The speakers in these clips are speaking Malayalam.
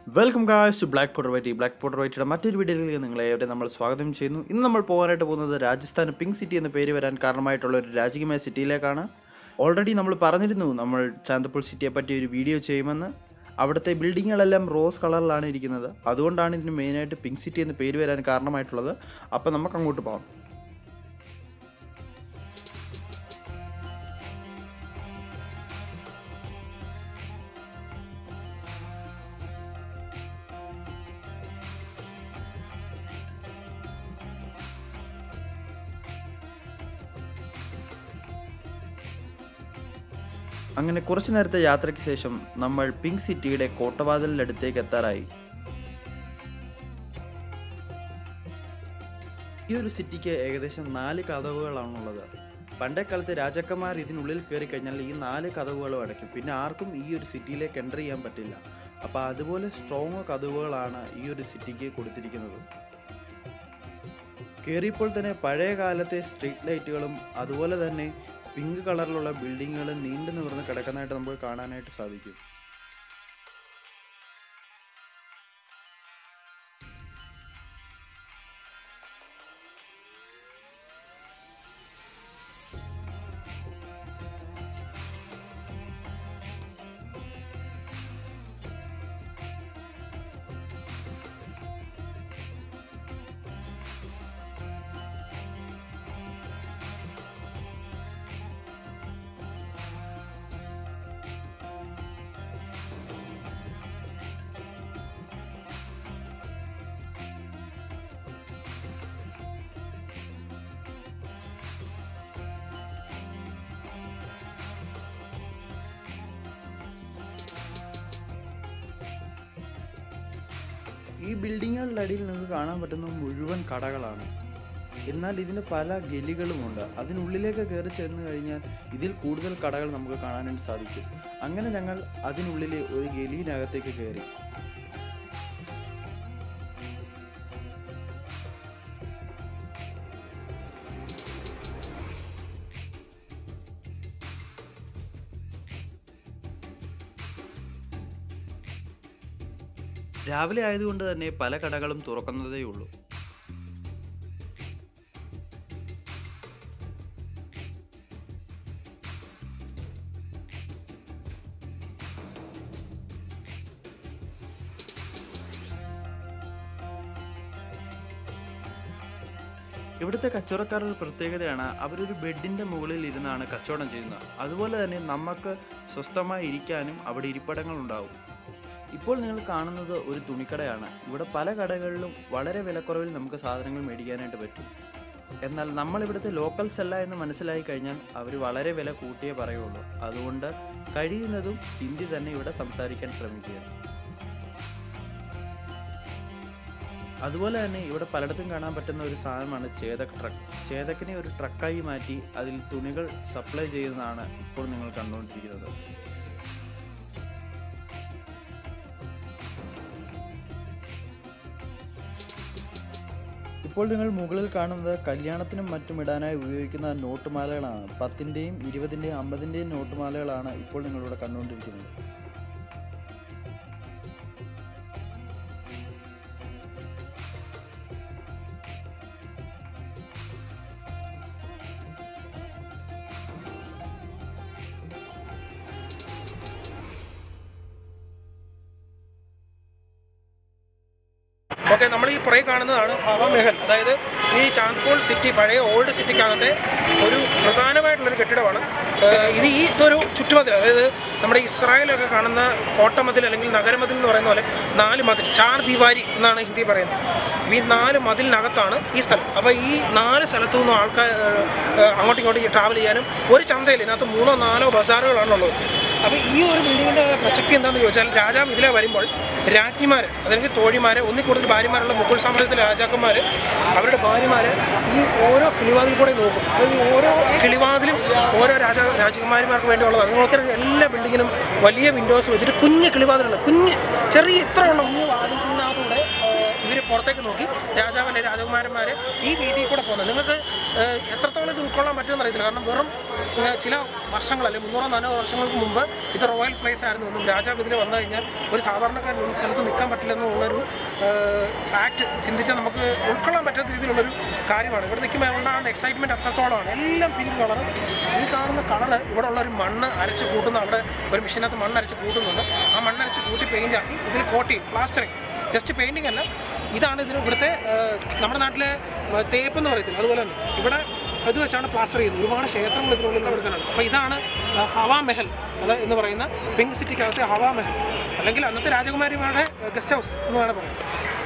welcome guys to black potter Whitey black potter വൈറ്റിയുടെ മറ്റൊരു വീഡിയോയിലേക്ക് നിങ്ങളെ ഏവരെ നമ്മൾ സ്വാഗതം ചെയ്യുന്നു ഇന്ന് നമ്മൾ പോകാനായിട്ട് പോകുന്നത് രാജസ്ഥാൻ പിങ്ക് സിറ്റി എന്ന പേര് വരാൻ കാരണമായിട്ടുള്ള ഒരു രാജകീയമായ സിറ്റിയിലേക്കാണ് ഓൾറെഡി നമ്മൾ പറഞ്ഞിരുന്നു നമ്മൾ ചാന്തപ്പൂൾ സിറ്റിയെ പറ്റി ഒരു വീഡിയോ ചെയ്യുമെന്ന് അവിടുത്തെ ബിൽഡിങ്ങുകളെല്ലാം റോസ് കളറിലാണ് ഇരിക്കുന്നത് അതുകൊണ്ടാണ് ഇതിന് മെയിനായിട്ട് പിങ്ക് സിറ്റി എന്ന പേര് വരാൻ കാരണമായിട്ടുള്ളത് അപ്പോൾ നമുക്ക് അങ്ങോട്ട് പോകാം അങ്ങനെ കുറച്ചു നേരത്തെ യാത്രയ്ക്ക് ശേഷം നമ്മൾ പിങ്ക് സിറ്റിയുടെ കോട്ടവാതിലിനടുത്തേക്ക് എത്താറായി ഈ ഒരു സിറ്റിക്ക് ഏകദേശം നാല് കഥവുകളാണുള്ളത് പണ്ടേ കാലത്ത് രാജാക്കന്മാർ ഇതിനുള്ളിൽ കയറി കഴിഞ്ഞാൽ ഈ നാല് കഥവുകളും അടയ്ക്കും പിന്നെ ആർക്കും ഈ ഒരു സിറ്റിയിലേക്ക് എൻ്റർ ചെയ്യാൻ പറ്റില്ല അപ്പോൾ അതുപോലെ സ്ട്രോങ് കഥവുകളാണ് ഈ ഒരു സിറ്റിക്ക് കൊടുത്തിരിക്കുന്നത് കയറിയപ്പോൾ തന്നെ പഴയ കാലത്തെ സ്ട്രീറ്റ് ലൈറ്റുകളും അതുപോലെ തന്നെ പിങ്ക് കളറിലുള്ള ബിൽഡിങ്ങുകൾ നീണ്ടു നിവർന്ന് കിടക്കുന്നതായിട്ട് നമുക്ക് കാണാനായിട്ട് സാധിക്കും ഈ ബിൽഡിങ്ങുകളുടെ അടിയിൽ നിങ്ങൾക്ക് കാണാൻ പറ്റുന്ന മുഴുവൻ കടകളാണ് എന്നാൽ ഇതിന് പല ഗലികളുമുണ്ട് അതിനുള്ളിലേക്ക് കയറി ചെന്ന് കഴിഞ്ഞാൽ ഇതിൽ കൂടുതൽ കടകൾ നമുക്ക് കാണാനായിട്ട് സാധിക്കും അങ്ങനെ ഞങ്ങൾ അതിനുള്ളിലെ ഒരു ഗലിയിനകത്തേക്ക് കയറി രാവിലെ ആയതുകൊണ്ട് തന്നെ പല കടകളും തുറക്കുന്നതേ ഉള്ളൂ ഇവിടുത്തെ കച്ചവടക്കാരുടെ പ്രത്യേകതയാണ് അവരൊരു ബെഡിൻ്റെ മുകളിൽ ഇരുന്നാണ് കച്ചവടം ചെയ്യുന്നത് അതുപോലെ തന്നെ നമുക്ക് സ്വസ്ഥമായി ഇരിക്കാനും അവിടെ ഇരിപ്പിടങ്ങൾ ഉണ്ടാവും ഇപ്പോൾ നിങ്ങൾ കാണുന്നത് ഒരു തുണിക്കടയാണ് ഇവിടെ പല കടകളിലും വളരെ വിലക്കുറവിൽ നമുക്ക് സാധനങ്ങൾ മേടിക്കാനായിട്ട് പറ്റും എന്നാൽ നമ്മൾ ഇവിടുത്തെ ലോക്കൽസ് അല്ല എന്ന് മനസ്സിലായി കഴിഞ്ഞാൽ അവർ വളരെ വില കൂട്ടിയേ പറയുള്ളൂ അതുകൊണ്ട് കഴിയുന്നതും ഹിന്ദി തന്നെ ഇവിടെ സംസാരിക്കാൻ ശ്രമിക്കുക അതുപോലെ തന്നെ ഇവിടെ പലയിടത്തും കാണാൻ പറ്റുന്ന ഒരു സാധനമാണ് ചേതക് ട്രക്ക് ചേതക്കിനെ ഒരു ട്രക്കായി മാറ്റി അതിൽ തുണികൾ സപ്ലൈ ചെയ്യുന്നതാണ് ഇപ്പോൾ നിങ്ങൾ കണ്ടുകൊണ്ടിരിക്കുന്നത് ഇപ്പോൾ നിങ്ങൾ മുകളിൽ കാണുന്നത് കല്യാണത്തിനും മറ്റും ഇടാനായി ഉപയോഗിക്കുന്ന നോട്ടുമാലകളാണ് പത്തിൻ്റെയും ഇരുപതിൻ്റെയും അമ്പതിൻ്റെയും നോട്ടുമാലകളാണ് ഇപ്പോൾ നിങ്ങളിവിടെ കണ്ടുകൊണ്ടിരിക്കുന്നത് ഓക്കെ നമ്മൾ ഈ പുറകെ കാണുന്നതാണ് ഹവാമഹൽ അതായത് ഈ ചാന്ദ്പൂൾ സിറ്റി പഴയ ഓൾഡ് സിറ്റിക്കകത്തെ ഒരു പ്രധാനമായിട്ടുള്ളൊരു കെട്ടിടമാണ് ഏഹ് ഇത് ഈ ഇതൊരു ചുറ്റുമതിൽ അതായത് നമ്മുടെ ഇസ്രായേലൊക്കെ കാണുന്ന കോട്ടമതിൽ അല്ലെങ്കിൽ നഗരമതിൽ എന്ന് പറയുന്ന പോലെ നാല് മതിൽ ചാർ ദിവാരി എന്നാണ് ഹിന്ദി പറയുന്നത് അപ്പൊ ഈ നാല് മതിലിനകത്താണ് ഈ സ്ഥലം അപ്പോൾ ഈ നാല് സ്ഥലത്തു നിന്നും ആൾക്കാർ ഏഹ് അങ്ങോട്ടും ഇങ്ങോട്ടും ട്രാവൽ ചെയ്യാനും ഒരു ചന്തയിൽ ഇതിനകത്ത് മൂന്നോ നാലോ ബസാറുകളാണുള്ളത് അപ്പോൾ ഈ ഒരു ബിൽഡിങ്ങിൻ്റെ പ്രസക്തി എന്താണെന്ന് ചോദിച്ചാൽ രാജാവ് ഇതിലെ വരുമ്പോൾ രാജ്ഞിമാർ അല്ലെങ്കിൽ തോഴിമാർ ഒന്നിൽ കൂടുതൽ ഭാര്യമാരുള്ള മുഗൾ സാമ്രാജ്യത്തിലെ രാജാക്കന്മാർ അവരുടെ ഭാര്യമാർ ഈ ഓരോ കിളിവാതിൽ കൂടെ നോക്കും അതായത് ഈ ഓരോ കിളിവാതിലും ഓരോ രാജ രാജകുമാരിമാർക്ക് വേണ്ടിയുള്ളതാണ് നിങ്ങൾക്ക് എല്ലാ ബിൽഡിങ്ങിനും വലിയ വിൻഡോസ് വെച്ചിട്ട് കുഞ്ഞ് കിളിവാതിലുണ്ട് കുഞ്ഞ് ചെറിയ ഇത്ര ഉള്ള കുഞ്ഞ് വാതിലിനകത്തൂടെ ഇവർ പുറത്തേക്ക് നോക്കി രാജാവല്ലേ രാജകുമാരന്മാർ ഈ വീതിയിൽ കൂടെ പോകുന്നത് നിങ്ങൾക്ക് ഏഹ്, എത്രത്തോളം ഇത് ഉൾക്കൊള്ളാൻ പറ്റുമെന്ന് അറിയത്തില്ല കാരണം വെറും ഏഹ്, ചില വർഷങ്ങൾ അല്ലെങ്കിൽ മുന്നൂറോ നാനൂറോ വർഷങ്ങൾക്ക് മുമ്പ് ഇത് റോയൽ പ്ലേസ് ആയിരുന്നു എന്നും രാജാവ് ഇതിൽ വന്നു കഴിഞ്ഞാൽ ഒരു സാധാരണക്കാരൻ ഈ സ്ഥലത്ത് നിൽക്കാൻ പറ്റില്ല എന്നുള്ളൊരു ഫാക്റ്റ് ചിന്തിച്ചാൽ നമുക്ക് ഉൾക്കൊള്ളാൻ പറ്റാത്ത രീതിയിലുള്ളൊരു കാര്യമാണ് ഇവിടെ നിൽക്കുമ്പോൾ ഉണ്ടാകുന്ന എക്സൈറ്റ്മെൻറ്റ് അത്രത്തോളമാണ് എല്ലാം പിങ്ക് കളർ ഈ കാണുന്ന കളർ ഇവിടെ ഉള്ള ഒരു മണ്ണ് അരച്ച് കൂട്ടുന്ന അവിടെ ഒരു മെഷീനകത്ത് മണ്ണ് അരച്ച് കൂട്ടുന്നുണ്ട് ആ മണ്ണ് അരച്ച് കൂട്ടി പെയിൻ്റ് ആക്കി ഇതിൽ കോട്ട് ചെയ്യും പ്ലാസ്റ്ററിങ് ജസ്റ്റ് പെയിൻറ്റിംഗ് അല്ല ഇതാണ് ഇതിന് ഇവിടുത്തെ ഏഹ്, നമ്മുടെ നാട്ടിലെ ഏഹ്, തേപ്പ് എന്ന് പറയത്തില്ല അതുപോലെ തന്നെ ഇവിടെ ഇത് വെച്ചാണ് പ്ലാസ്റ്റർ ചെയ്യുന്നത് ഒരുപാട് ക്ഷേത്രങ്ങൾ ഇതിനുള്ളിൽ എടുക്കാനാണ് അപ്പോൾ ഇതാണ് ഏഹ്, ഹവാ മെഹൽ അത് എന്ന് പറയുന്ന പിങ്ക് സിറ്റിക്കകത്തെ ഹവാ മെഹൽ അല്ലെങ്കിൽ അന്നത്തെ രാജകുമാരിമാരുടെ ഗസ്റ്റ് ഹൗസ് എന്ന് വേണം പറയാം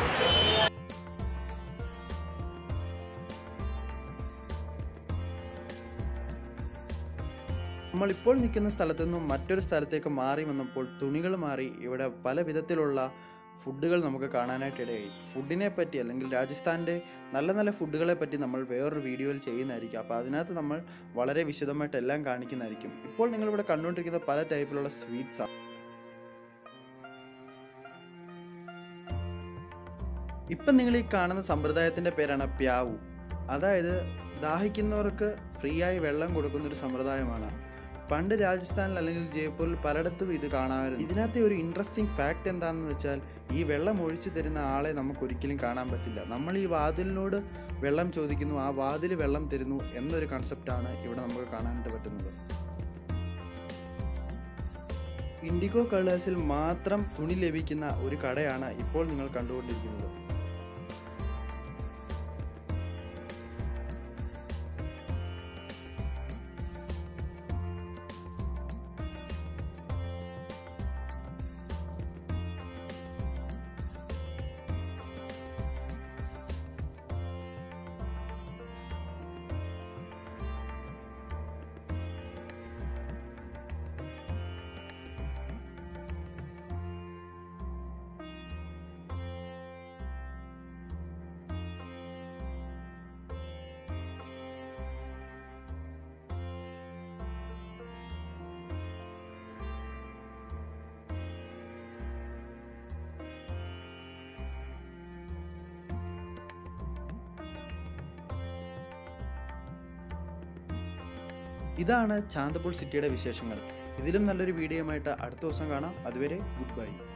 നമ്മളിപ്പോൾ നിൽക്കുന്ന സ്ഥലത്തു നിന്നും മറ്റൊരു സ്ഥലത്തേക്ക് മാറി വന്നപ്പോൾ തുണികൾ മാറി ഇവിടെ പല വിധത്തിലുള്ള ഫുഡുകൾ നമുക്ക് കാണാനായിട്ട് ഇടയായി ഫുഡിനെ പറ്റി അല്ലെങ്കിൽ രാജസ്ഥാൻ്റെ നല്ല നല്ല ഫുഡുകളെ പറ്റി നമ്മൾ വേറൊരു വീഡിയോയിൽ ചെയ്യുന്നതായിരിക്കും അപ്പോൾ അതിനകത്ത് നമ്മൾ വളരെ വിശദമായിട്ട് എല്ലാം കാണിക്കുന്നതായിരിക്കും ഇപ്പോൾ നിങ്ങളിവിടെ കണ്ടുകൊണ്ടിരിക്കുന്ന പല ടൈപ്പിലുള്ള സ്വീറ്റ്സാണ് ഇപ്പം നിങ്ങൾ ഈ കാണുന്ന സമ്പ്രദായത്തിൻ്റെ പേരാണ് പ്യാവു അതായത് ദാഹിക്കുന്നവർക്ക് ഫ്രീ ആയി വെള്ളം കൊടുക്കുന്ന ഒരു സമ്പ്രദായമാണ് പണ്ട് രാജസ്ഥാനിൽ അല്ലെങ്കിൽ ജയ്പൂരിൽ പലയിടത്തും ഇത് കാണാമായിരുന്നു ഇതിനകത്തെ ഒരു ഇൻട്രസ്റ്റിംഗ് ഫാക്റ്റ് എന്താണെന്ന് വെച്ചാൽ ഈ വെള്ളം ഒഴിച്ചു തരുന്ന ആളെ നമുക്ക് ഒരിക്കലും കാണാൻ പറ്റില്ല നമ്മൾ ഈ വാതിലിനോട് വെള്ളം ചോദിക്കുന്നു ആ വാതിൽ വെള്ളം തരുന്നു എന്നൊരു കൺസെപ്റ്റാണ് ഇവിടെ നമുക്ക് കാണാനായിട്ട് പറ്റുന്നത് ഇൻഡിഗോ കളേഴ്സിൽ മാത്രം തുണി ലഭിക്കുന്ന ഒരു കടയാണ് ഇപ്പോൾ നിങ്ങൾ കണ്ടുകൊണ്ടിരിക്കുന്നത് ഇതാണ് ചാന്തപൂർ സിറ്റിയുടെ വിശേഷങ്ങൾ ഇതിലും നല്ലൊരു വീഡിയോയുമായിട്ട് അടുത്ത ദിവസം കാണാം അതുവരെ ഗുഡ് ബൈ